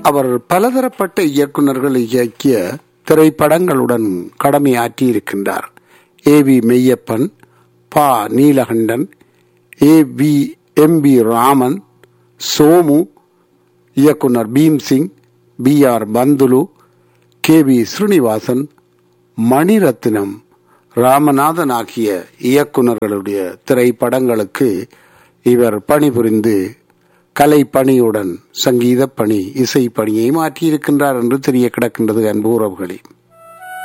அவர் பலதரப்பட்ட இயக்குனர்கள் இயக்கிய திரைப்படங்களுடன் கடமையாற்றியிருக்கின்றார் ஏ வி மெய்யப்பன் பா Neelakantan A V M P Raman Somu இயக்குனர் Bhimsingh B R Panthulu K V Srinivasan Mani Ratnam Ramanathan ஆகிய இயக்குனர்களுடைய திரைப்படங்களுக்கு இவர் பணிபுரிந்து கலை பணியுடன் சங்கீத பணி இசை பணியை மாற்றியிருக்கின்றார் என்று தெரிய கிடக்கின்றது அன்பு உறவுகளே